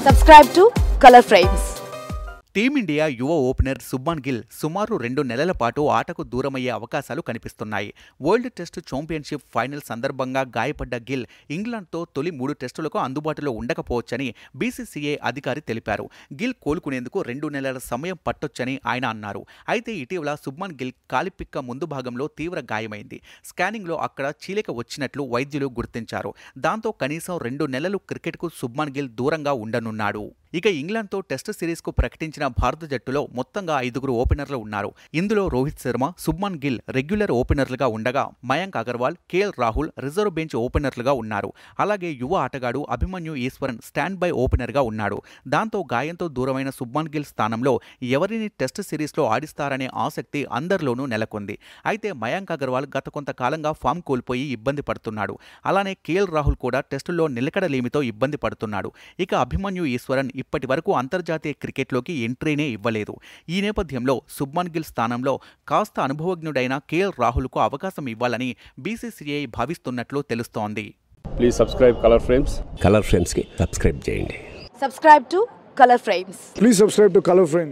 Subscribe to Color Frames. Team India యువ opener Shubman Gill సుమారు రెండు నెలల పాటు ఆటకు దూరమయ్యే అవకాశాలు కనిపిస్తున్నాయి వరల్డ్ టెస్ట్ ఛాంపియన్షిప్ ఫైనల్ సందర్భంగా గాయపడ్డ గిల్ ఇంగ్లాండ్తో తొలి మూడు టెస్టులకు అందుబాటులో ఉండకపోవచ్చని బీసీసీఐ అధికారి తెలిపారు గిల్ కోలుకునేందుకు రెండు నెలల సమయం పట్టొచ్చని ఆయన అన్నారు అయితే ఇటీవల సుబ్మాన్ గిల్ కాలిపిక్క ముందు భాగంలో తీవ్ర గాయమైంది స్కానింగ్లో అక్కడ చీలిక వచ్చినట్లు వైద్యులు గుర్తించారు దాంతో కనీసం రెండు నెలలు క్రికెట్కు సుబ్మాన్ గిల్ దూరంగా ఉండనున్నాడు ఇక ఇంగ్లాండ్తో టెస్ట్ సిరీస్కు ప్రకటించిన భారత జట్టులో మొత్తంగా ఐదుగురు ఓపెనర్లు ఉన్నారు ఇందులో రోహిత్ శర్మ సుబ్మాన్ గిల్ రెగ్యులర్ ఓపెనర్లుగా ఉండగా Mayank Agarwal KL Rahul reserve bench ఓపెనర్లుగా ఉన్నారు అలాగే యువ ఆటగాడు అభిమన్యు ఈశ్వరన్ స్టాండ్ బై ఓపెనర్గా ఉన్నాడు దాంతో గాయంతో దూరమైన సుబ్మాన్ గిల్ స్థానంలో ఎవరిని టెస్ట్ సిరీస్లో ఆడిస్తారనే ఆసక్తి అందరిలోనూ నెలకొంది అయితే మయాంక్ అగర్వాల్ గత కొంతకాలంగా ఫామ్ కోల్పోయి ఇబ్బంది పడుతున్నాడు అలానే కేఎల్ రాహుల్ కూడా టెస్టుల్లో నిలకడలేమితో ఇబ్బంది పడుతున్నాడు ఇక అభిమన్యు ఈశ్వరన్ ఇప్పటి వరకు అంతర్జాతీయ క్రికెట్లోకి ఎంట్రీనే ఇవ్వలేదు ఈ నేపథ్యంలో సుబ్మాన్ గిల్ స్థానంలో కాస్త అనుభవజ్ఞుడైన కేఎల్ రాహుల్కు అవకాశం ఇవ్వాలని బీసీసీఐ భావిస్తున్నట్లు తెలుస్తోంది please subscribe color frames color ఫ్రేమ్స్కి సబ్స్క్రైబ్ చేయండి Subscribe to Color Frames. Please subscribe to Color Frame.